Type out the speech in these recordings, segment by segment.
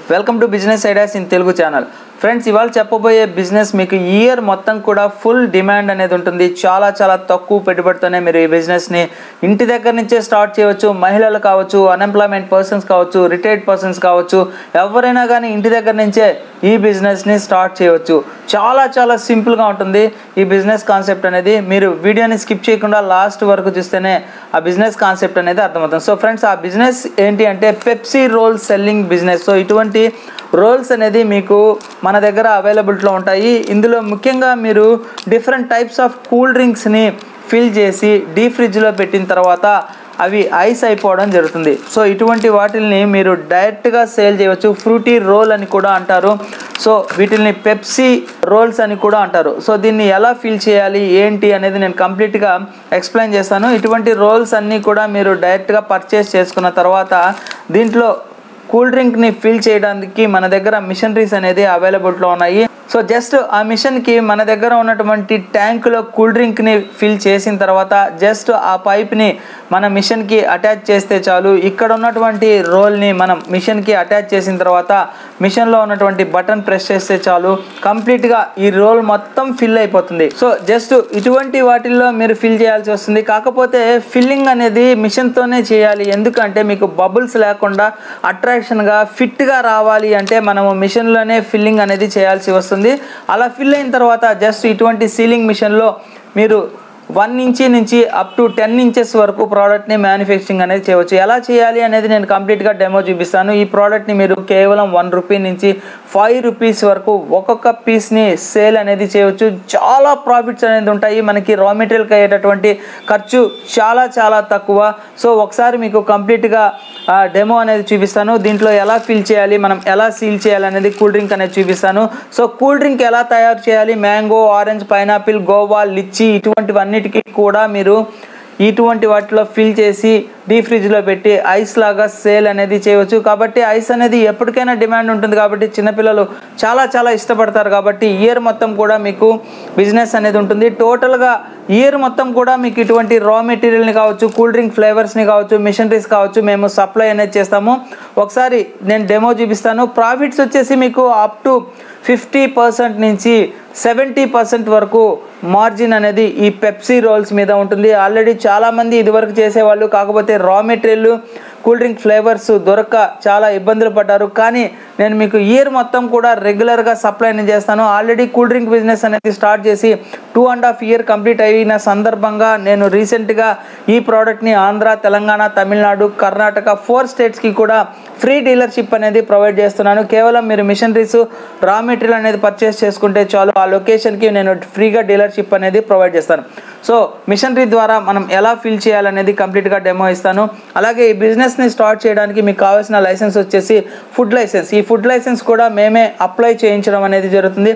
welcome to business ideas in Telugu channel friends ఇవాళ చెప్పబోయే business మీకు ఇయర్ మొత్తం కూడా ఫుల్ డిమాండ్ అనేది ఉంటుంది చాలా చాలా తక్కువ పెట్టుబడితోనే మీరు ఈ బిజినెస్ని ఇంటి దగ్గర నుంచే స్టార్ట్ చేయవచ్చు మహిళలు కావచ్చు అన్ఎంప్లాయ్మెంట్ పర్సన్స్ కావచ్చు రిటైర్డ్ పర్సన్స్ కావచ్చు ఎవరైనా కానీ ఇంటి దగ్గర నుంచే ఈ బిజినెస్ని స్టార్ట్ చేయవచ్చు చాలా చాలా సింపుల్గా ఉంటుంది ఈ బిజినెస్ కాన్సెప్ట్ అనేది మీరు వీడియోని స్కిప్ చేయకుండా లాస్ట్ వరకు చూస్తేనే ఆ బిజినెస్ కాన్సెప్ట్ అనేది అర్థమవుతుంది సో ఫ్రెండ్స్ ఆ బిజినెస్ ఏంటి అంటే Pepsi roll selling business so ఇటువంటి రోల్స్ అనేది మీకు మన దగ్గర అవైలబిలిటీలో ఉంటాయి ఇందులో ముఖ్యంగా మీరు డిఫరెంట్ టైప్స్ ఆఫ్ కూల్ డ్రింక్స్ని ఫిల్ చేసి డీ ఫ్రిడ్జ్లో పెట్టిన తర్వాత అవి ఐస్ అయిపోవడం జరుగుతుంది సో ఇటువంటి వాటిల్ని మీరు డైరెక్ట్గా సేల్ చేయవచ్చు ఫ్రూటీ రోల్ అని కూడా అంటారు సో వీటిని పెప్సీ రోల్స్ అని కూడా అంటారు సో దీన్ని ఎలా ఫిల్ చేయాలి ఏంటి అనేది నేను కంప్లీట్గా ఎక్స్ప్లెయిన్ చేస్తాను ఇటువంటి రోల్స్ అన్నీ కూడా మీరు డైరెక్ట్గా పర్చేస్ చేసుకున్న తర్వాత దీంట్లో కూల్ డ్రింక్ని ఫిల్ చేయడానికి మన దగ్గర మిషనరీస్ అనేది అవైలబిలిటీలో ఉన్నాయి సో జస్ట్ ఆ మిషన్కి మన దగ్గర ఉన్నటువంటి ట్యాంకులో కూల్ డ్రింక్ని ఫిల్ చేసిన తర్వాత జస్ట్ ఆ పైప్ని మన మిషన్కి అటాచ్ చేస్తే చాలు ఇక్కడ ఉన్నటువంటి రోల్ని మనం మిషన్కి అటాచ్ చేసిన తర్వాత మిషన్లో ఉన్నటువంటి బటన్ ప్రెస్ చేస్తే చాలు కంప్లీట్గా ఈ రోల్ మొత్తం ఫిల్ అయిపోతుంది సో జస్ట్ ఇటువంటి వాటిల్లో మీరు ఫిల్ చేయాల్సి వస్తుంది కాకపోతే ఫిల్లింగ్ అనేది మిషన్తోనే చేయాలి ఎందుకంటే మీకు బబుల్స్ లేకుండా అట్రాక్షన్గా ఫిట్గా రావాలి అంటే మనము మిషన్లోనే ఫిల్లింగ్ అనేది చేయాల్సి వస్తుంది అలా ఫిల్ అయిన తర్వాత జస్ట్ ఇటువంటి సీలింగ్ మిషన్లో మీరు వన్ ఇంచి నుంచి అప్ టు టెన్ ఇంచెస్ వరకు ప్రోడక్ట్ని మ్యానుఫ్యాక్చరింగ్ అనేది చేయవచ్చు ఎలా చేయాలి అనేది నేను కంప్లీట్గా డెమో చూపిస్తాను ఈ ప్రోడక్ట్ని మీరు కేవలం వన్ రూపీ నుంచి ఫైవ్ రూపీస్ వరకు ఒక్కొక్క పీస్ని సేల్ అనేది చేయవచ్చు చాలా ప్రాఫిట్స్ అనేది ఉంటాయి మనకి రా మెటీరియల్కి అయ్యేటటువంటి ఖర్చు చాలా చాలా తక్కువ సో ఒకసారి మీకు కంప్లీట్గా డెమో అనేది చూపిస్తాను దీంట్లో ఎలా ఫిల్ చేయాలి మనం ఎలా సీల్ చేయాలి అనేది కూల్ డ్రింక్ అనేది చూపిస్తాను సో కూల్ డ్రింక్ ఎలా తయారు చేయాలి mango orange pineapple guava litchi ఇటువంటివన్నిటికీ కూడా మీరు ఇటువంటి వాటిలో ఫిల్ చేసి డీ ఫ్రిడ్జ్లో పెట్టి ఐస్ లాగా సేల్ అనేది చేయవచ్చు కాబట్టి ఐస్ అనేది ఎప్పటికైనా డిమాండ్ ఉంటుంది కాబట్టి చిన్నపిల్లలు చాలా చాలా ఇష్టపడతారు కాబట్టి ఇయర్ మొత్తం కూడా మీకు బిజినెస్ అనేది ఉంటుంది టోటల్గా ఇయర్ మొత్తం కూడా మీకు ఇటువంటి రా మెటీరియల్ని కావచ్చు కూల్ డ్రింక్ ఫ్లేవర్స్ని కావచ్చు మిషనరీస్ కావచ్చు మేము సప్లై అనేది చేస్తాము ఒకసారి నేను డెమో చూపిస్తాను ప్రాఫిట్స్ వచ్చేసి మీకు అప్ టు ఫిఫ్టీ పర్సెంట్ నుంచి సెవెంటీ పర్సెంట్ వరకు మార్జిన్ అనేది ఈ పెప్సీ రోల్స్ మీద ఉంటుంది ఆల్రెడీ చాలామంది ఇదివరకు చేసేవాళ్ళు కాకపోతే raw material cool drink flavours దొరక్క చాలా ఇబ్బందులు పడ్డారు కానీ నేను మీకు ఇయర్ మొత్తం కూడా రెగ్యులర్గా సప్లై అనేది చేస్తాను ఆల్రెడీ కూల్ డ్రింక్ బిజినెస్ అనేది స్టార్ట్ చేసి two and half year complete అయిన సందర్భంగా నేను రీసెంట్గా ఈ ప్రోడక్ట్ని ఆంధ్ర తెలంగాణ తమిళనాడు కర్ణాటక ఫోర్ స్టేట్స్కి కూడా ఫ్రీ డీలర్షిప్ అనేది ప్రొవైడ్ చేస్తున్నాను కేవలం మీరు మిషనరీస్ రా మెటీరియల్ అనేది పర్చేస్ చేసుకుంటే చాలు ఆ లొకేషన్కి నేను ఫ్రీగా డీలర్షిప్ అనేది ప్రొవైడ్ చేస్తాను సో మిషనరీ ద్వారా మనం ఎలా ఫిల్ చేయాలనేది కంప్లీట్గా డెమో ఇస్తాను అలాగే ఈ బిజినెస్ని స్టార్ట్ చేయడానికి మీకు కావాల్సిన లైసెన్స్ వచ్చేసి ఫుడ్ లైసెన్స్ ఈ ఫుడ్ లైసెన్స్ కూడా మేమే అప్లై చేయించడం అనేది జరుగుతుంది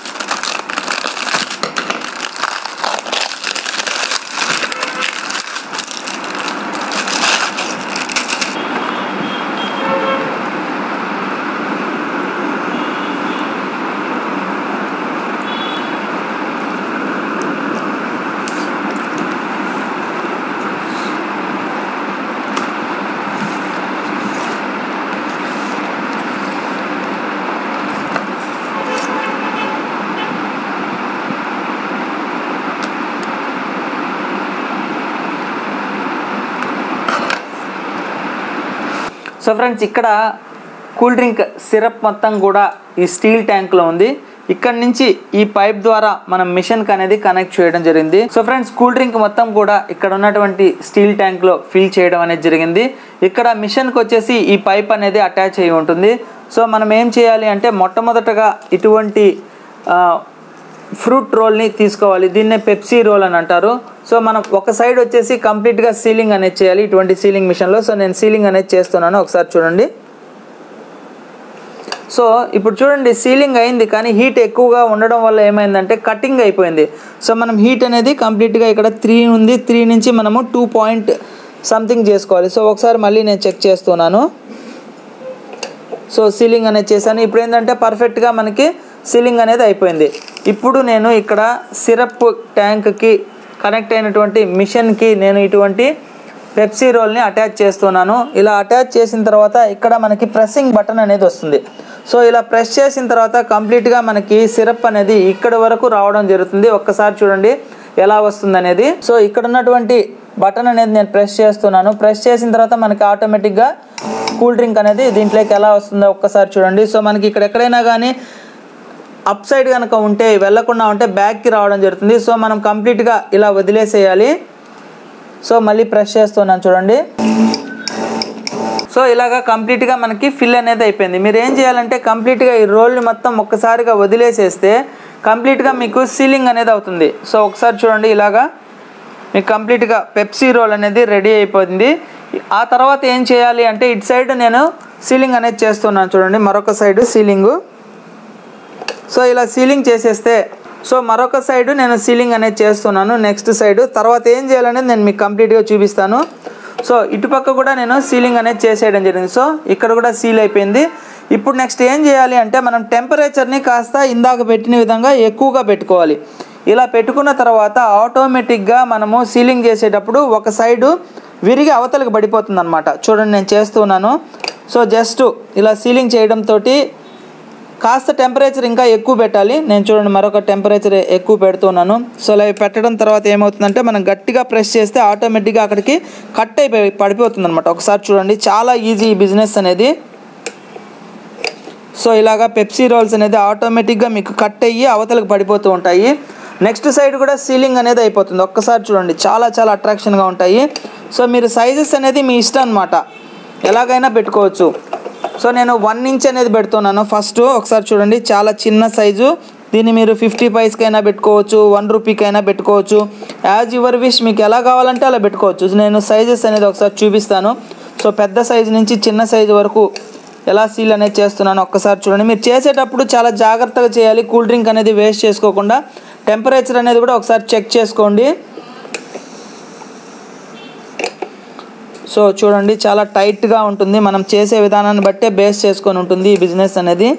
సో ఫ్రెండ్స్ ఇక్కడ కూల్ డ్రింక్ సిరప్ మొత్తం కూడా ఈ స్టీల్ ట్యాంక్లో ఉంది ఇక్కడ నుంచి ఈ పైప్ ద్వారా మనం మిషన్కి అనేది కనెక్ట్ చేయడం జరిగింది సో ఫ్రెండ్స్ కూల్ డ్రింక్ మొత్తం కూడా ఇక్కడ ఉన్నటువంటి స్టీల్ ట్యాంక్లో ఫిల్ చేయడం అనేది జరిగింది ఇక్కడ మిషన్కి వచ్చేసి ఈ పైప్ అనేది అటాచ్ అయి ఉంటుంది సో మనం ఏం చేయాలి అంటే మొట్టమొదటగా ఇటువంటి ఫ్రూట్ రోల్ని తీసుకోవాలి దీన్నే పెప్సీ రోల్ అని అంటారు సో మనం ఒక సైడ్ వచ్చేసి కంప్లీట్గా సీలింగ్ అనేది చేయాలి ఇటువంటి సీలింగ్ మిషన్లో సో నేను సీలింగ్ అనేది చేస్తున్నాను ఒకసారి చూడండి సో ఇప్పుడు చూడండి సీలింగ్ అయింది కానీ హీట్ ఎక్కువగా ఉండడం వల్ల ఏమైందంటే కటింగ్ అయిపోయింది సో మనం హీట్ అనేది కంప్లీట్గా ఇక్కడ త్రీ ఉంది త్రీ నుంచి మనము టూ పాయింట్ సంథింగ్ చేసుకోవాలి సో ఒకసారి మళ్ళీ నేను చెక్ చేస్తున్నాను సో సీలింగ్ అనేది చేశాను ఇప్పుడు ఏంటంటే పర్ఫెక్ట్గా మనకి సీలింగ్ అనేది అయిపోయింది ఇప్పుడు నేను ఇక్కడ సిరప్ ట్యాంక్కి కనెక్ట్ అయినటువంటి మిషన్కి నేను ఇటువంటి పెప్సీ రోల్ని అటాచ్ చేస్తున్నాను ఇలా అటాచ్ చేసిన తర్వాత ఇక్కడ మనకి ప్రెస్సింగ్ బటన్ అనేది వస్తుంది సో ఇలా ప్రెస్ చేసిన తర్వాత కంప్లీట్గా మనకి సిరప్ అనేది ఇక్కడ వరకు రావడం జరుగుతుంది ఒక్కసారి చూడండి ఎలా వస్తుంది అనేది సో ఇక్కడ ఉన్నటువంటి బటన్ అనేది నేను ప్రెస్ చేస్తున్నాను ప్రెస్ చేసిన తర్వాత మనకి ఆటోమేటిక్గా కూల్ డ్రింక్ అనేది దీంట్లోకి ఎలా వస్తుందో ఒక్కసారి చూడండి సో మనకి ఇక్కడ ఎక్కడైనా కానీ అప్ సైడ్ కనుక ఉంటే వెళ్ళకుండా ఉంటే బ్యాక్కి రావడం జరుగుతుంది సో మనం కంప్లీట్గా ఇలా వదిలేసేయాలి సో మళ్ళీ ప్రెస్ చేస్తున్నాను చూడండి సో ఇలాగా కంప్లీట్గా మనకి ఫిల్ అనేది అయిపోయింది మీరు ఏం చేయాలంటే కంప్లీట్గా ఈ రోల్ని మొత్తం ఒక్కసారిగా వదిలేసేస్తే కంప్లీట్గా మీకు సీలింగ్ అనేది అవుతుంది సో ఒకసారి చూడండి ఇలాగా మీకు కంప్లీట్గా పెప్సీ రోల్ అనేది రెడీ అయిపోయింది ఆ తర్వాత ఏం చేయాలి అంటే ఇటు సైడ్ నేను సీలింగ్ అనేది చేస్తున్నాను చూడండి మరొక సైడ్ సీలింగు సో ఇలా సీలింగ్ చేసేస్తే సో మరొక సైడ్ నేను సీలింగ్ అనేది చేస్తున్నాను నెక్స్ట్ సైడ్ తర్వాత ఏం చేయాలనేది నేను మీకు కంప్లీట్గా చూపిస్తాను సో ఇటుపక్క కూడా నేను సీలింగ్ అనేది చేసేయడం జరిగింది సో ఇక్కడ కూడా సీల్ అయిపోయింది ఇప్పుడు నెక్స్ట్ ఏం చేయాలి అంటే మనం టెంపరేచర్ని కాస్త ఇందాక పెట్టిన విధంగా ఎక్కువగా పెట్టుకోవాలి ఇలా పెట్టుకున్న తర్వాత ఆటోమేటిక్గా మనము సీలింగ్ చేసేటప్పుడు ఒక సైడు విరిగి అవతలకు పడిపోతుంది అనమాట చూడండి నేను చేస్తున్నాను సో జస్ట్ ఇలా సీలింగ్ చేయడంతో కాస్త టెంపరేచర్ ఇంకా ఎక్కువ పెట్టాలి నేను చూడండి మరొక టెంపరేచర్ ఎక్కువ పెడుతున్నాను సో అలా పెట్టడం తర్వాత ఏమవుతుందంటే మనం గట్టిగా ప్రెస్ చేస్తే ఆటోమేటిక్గా అక్కడికి కట్ అయిపోయి పడిపోతుంది అనమాట ఒకసారి చూడండి చాలా ఈజీ ఈ బిజినెస్ అనేది సో ఇలాగా పెప్సీ రోల్స్ అనేది ఆటోమేటిక్గా మీకు కట్ అయ్యి అవతలకు పడిపోతూ ఉంటాయి నెక్స్ట్ సైడ్ కూడా సీలింగ్ అనేది అయిపోతుంది ఒక్కసారి చూడండి చాలా చాలా అట్రాక్షన్గా ఉంటాయి సో మీరు సైజెస్ అనేది మీ ఇష్టం అనమాట ఎలాగైనా పెట్టుకోవచ్చు సో నేను వన్ ఇంచ్ అనేది పెడుతున్నాను ఫస్ట్ ఒకసారి చూడండి చాలా చిన్న సైజు దీన్ని మీరు ఫిఫ్టీ పైస్కైనా పెట్టుకోవచ్చు వన్ రూపీకైనా పెట్టుకోవచ్చు యాజ్ యువర్ విష్ మీకు ఎలా కావాలంటే అలా పెట్టుకోవచ్చు నేను సైజెస్ అనేది ఒకసారి చూపిస్తాను సో పెద్ద సైజు నుంచి చిన్న సైజు వరకు ఎలా సీల్ అనేది చేస్తున్నాను ఒక్కసారి చూడండి మీరు చేసేటప్పుడు చాలా జాగ్రత్తగా చేయాలి కూల్ డ్రింక్ అనేది వేస్ట్ చేసుకోకుండా టెంపరేచర్ అనేది కూడా ఒకసారి చెక్ చేసుకోండి సో చూడండి చాలా టైట్గా ఉంటుంది మనం చేసే విధానాన్ని బట్టే బేస్ చేసుకొని ఉంటుంది ఈ బిజినెస్ అనేది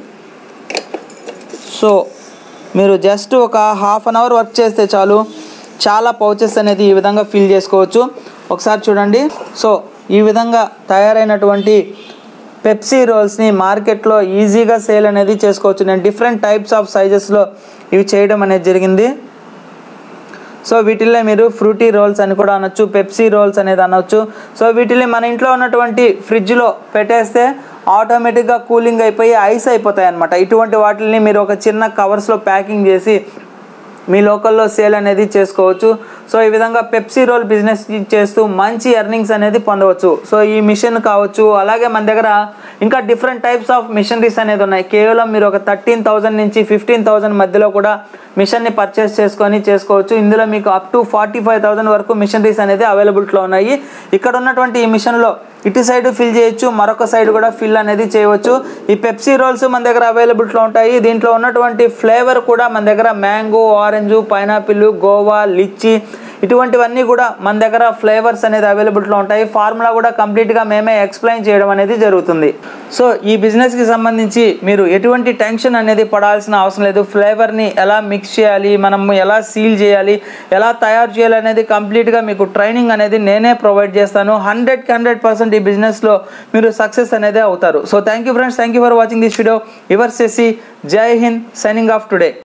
సో మీరు జస్ట్ ఒక హాఫ్ అన్ అవర్ వర్క్ చేస్తే చాలు చాలా పౌచెస్ అనేది ఈ విధంగా ఫిల్ చేసుకోవచ్చు ఒకసారి చూడండి సో ఈ విధంగా తయారైనటువంటి పెప్సీ రోల్స్ని మార్కెట్లో ఈజీగా సేల్ అనేది చేసుకోవచ్చు నేను డిఫరెంట్ టైప్స్ ఆఫ్ సైజెస్లో ఇవి చేయడం అనేది జరిగింది సో వీటిల్లో మీరు ఫ్రూటీ రోల్స్ అని కూడా అనొచ్చు పెప్సీ రోల్స్ అనేది అనొచ్చు సో వీటిని మన ఇంట్లో ఉన్నటువంటి ఫ్రిడ్జ్లో పెట్టేస్తే ఆటోమేటిక్గా కూలింగ్ అయిపోయి ఐస్ అయిపోతాయి అనమాట ఇటువంటి వాటిని మీరు ఒక చిన్న కవర్స్లో ప్యాకింగ్ చేసి మీ లోకల్లో సేల్ అనేది చేసుకోవచ్చు సో ఈ విధంగా పెప్సీ రోల్ బిజినెస్ చేస్తూ మంచి ఎర్నింగ్స్ అనేది పొందవచ్చు సో ఈ మిషన్ కావచ్చు అలాగే మన దగ్గర ఇంకా డిఫరెంట్ టైప్స్ ఆఫ్ మిషనరీస్ అనేది ఉన్నాయి కేవలం మీరు ఒక థర్టీన్ థౌజండ్ నుంచి ఫిఫ్టీన్ థౌజండ్ మధ్యలో కూడా మిషన్ని పర్చేస్ చేసుకొని చేసుకోవచ్చు ఇందులో మీకు up to forty five thousand వరకు మిషనరీస్ అనేది అవైలబిలిటీలో ఉన్నాయి ఇక్కడ ఉన్నటువంటి ఈ మిషన్లో ఇటు సైడ్ ఫిల్ చేయొచ్చు మరొక సైడ్ కూడా ఫిల్ అనేది చేయవచ్చు ఈ పెప్సీ రోల్స్ మన దగ్గర అవైలబిలిటీలో ఉంటాయి దీంట్లో ఉన్నటువంటి ఫ్లేవర్ కూడా మన దగ్గర mango orange pineapple guava litchi ఇటువంటివన్నీ కూడా మన దగ్గర ఫ్లేవర్స్ అనేది అవైలబిలిటీలో ఉంటాయి ఫార్ములా కూడా కంప్లీట్గా మేమే ఎక్స్ప్లెయిన్ చేయడం అనేది జరుగుతుంది సో ఈ బిజినెస్కి సంబంధించి మీరు ఎటువంటి టెన్షన్ అనేది పడాల్సిన అవసరం లేదు ఫ్లేవర్ని ఎలా మిక్స్ చేయాలి మనం ఎలా సీల్ చేయాలి ఎలా తయారు చేయాలి అనేది కంప్లీట్గా మీకు ట్రైనింగ్ అనేది నేనే ప్రొవైడ్ చేస్తాను హండ్రెడ్కి హండ్రెడ్ పర్సెంట్ ఈ బిజినెస్లో మీరు సక్సెస్ అనేది అవుతారు so thank you friends thank you for watching this video your సెసి జై హింద్ సైనింగ్ ఆఫ్ టుడే